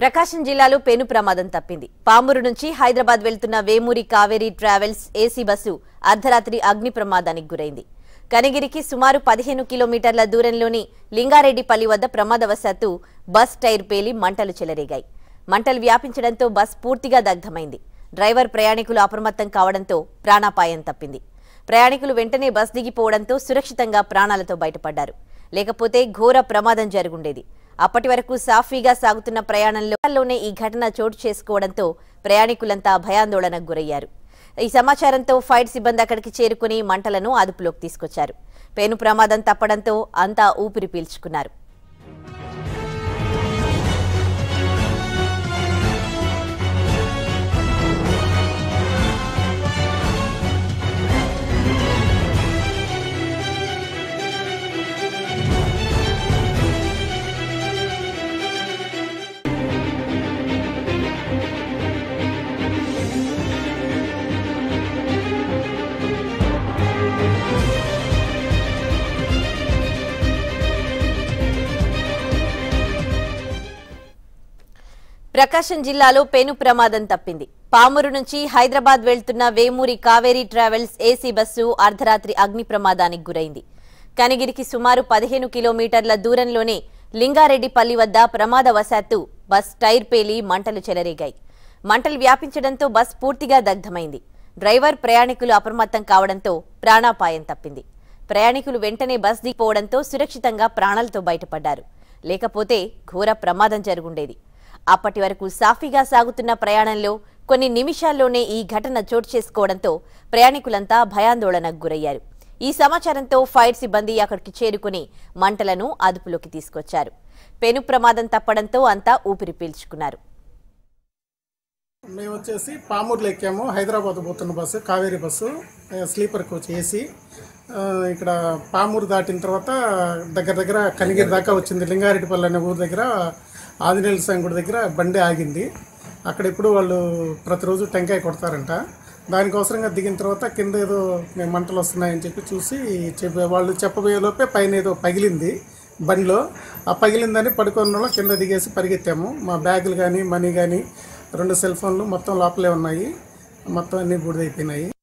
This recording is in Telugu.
ప్రకాశం జిల్లాలో పెను ప్రమాదం తప్పింది పామూరు నుంచి హైదరాబాద్ వెళ్తున్న Vemuri Kaveri travels AC bus అర్ధరాత్రి అగ్ని ప్రమాదానికి గురైంది కనిగిరికి సుమారు పదిహేను కిలోమీటర్ల దూరంలోని లింగారెడ్డిపల్లి వద్ద ప్రమాదవశాత్తు బస్ టైర్ పేలి మంటలు చెలరేగాయి మంటలు వ్యాపించడంతో బస్ పూర్తిగా దగ్ధమైంది డ్రైవర్ ప్రయాణికులు అప్రమత్తం కావడంతో ప్రాణాపాయం తప్పింది ప్రయాణికులు వెంటనే బస్ దిగిపోవడంతో సురక్షితంగా ప్రాణాలతో బయటపడ్డారు లేకపోతే ఘోర ప్రమాదం జరుగుండేది అప్పటి వరకు సాఫీగా సాగుతున్న ప్రయాణంలోనే ఈ ఘటన చోటు చేసుకోవడంతో ప్రయాణికులంతా భయాందోళనకు గురయ్యారు ఈ సమాచారంతో ఫైర్ సిబ్బంది అక్కడికి చేరుకుని మంటలను అదుపులోకి తీసుకొచ్చారు పెను ప్రమాదం తప్పడంతో అంతా ఊపిరి పీల్చుకున్నారు ప్రకాశం జిల్లాలో పెను ప్రమాదం తప్పింది పామూరు నుంచి హైదరాబాద్ వెళ్తున్న Vemuri Kaveri travels AC bus అర్ధరాత్రి అగ్ని ప్రమాదానికి గురైంది కనిగిరికి సుమారు పదిహేను కిలోమీటర్ల దూరంలోనే లింగారెడ్డిపల్లి వద్ద ప్రమాదవశాత్తు బస్ టైర్ పేలి మంటలు చెలరేగాయి మంటలు వ్యాపించడంతో బస్ పూర్తిగా దగ్ధమైంది డ్రైవర్ ప్రయాణికులు అప్రమత్తం కావడంతో ప్రాణాపాయం తప్పింది ప్రయాణికులు వెంటనే బస్ దిగిపోవడంతో సురక్షితంగా ప్రాణాలతో బయటపడ్డారు లేకపోతే ఘోర ప్రమాదం జరుగుండేది అప్పటి వరకు సాఫీగా సాగుతున్న ప్రయాణంలో కొన్ని నిమిషాల్లోనే ఈ ఘటన చోటు చేసుకోవడంతో ప్రయాణికులంతా భయాందోళనకు గురయ్యారు ఈ సమాచారంతో ఫైర్ సిబ్బంది అక్కడికి చేరుకుని మంటలను అదుపులోకి తీసుకొచ్చారు పెను ప్రమాదం తప్పడంతో అంతా ఊపిరి పీల్చుకున్నారు మేము వచ్చేసి పామూరులో ఎక్కాము హైదరాబాద్ పోతున్న బస్సు కావేరీ బస్సు ఆ, స్లీపర్ కోచ్ ఏసీ ఆ, ఇక్కడ పామూరు దాటిన తర్వాత దగ్గర దగ్గర కనిగిరి దాకా వచ్చింది లింగారెడ్డిపల్లి అనే ఊరు దగ్గర ఆంజనేయుల స్వామి గుడి దగ్గర బండి ఆగింది అక్కడ ఇప్పుడు వాళ్ళు ప్రతిరోజు టెంకాయ కొడతారంట దానికోసరంగా దిగిన తర్వాత కింద ఏదో మేము మంటలు వస్తున్నాయని చెప్పి చూసి చెప్పే వాళ్ళు చెప్పబోయే లోపే పైన ఏదో పగిలింది బండిలో ఆ పగిలిందని పడుకున్న వాళ్ళు కింద దిగేసి పరిగెత్తాము మా బ్యాగులు కానీ మనీ కానీ రెండు సెల్ ఫోన్లు మొత్తం లోపలే ఉన్నాయి మొత్తం అన్నీ బూడిదైపోయినాయి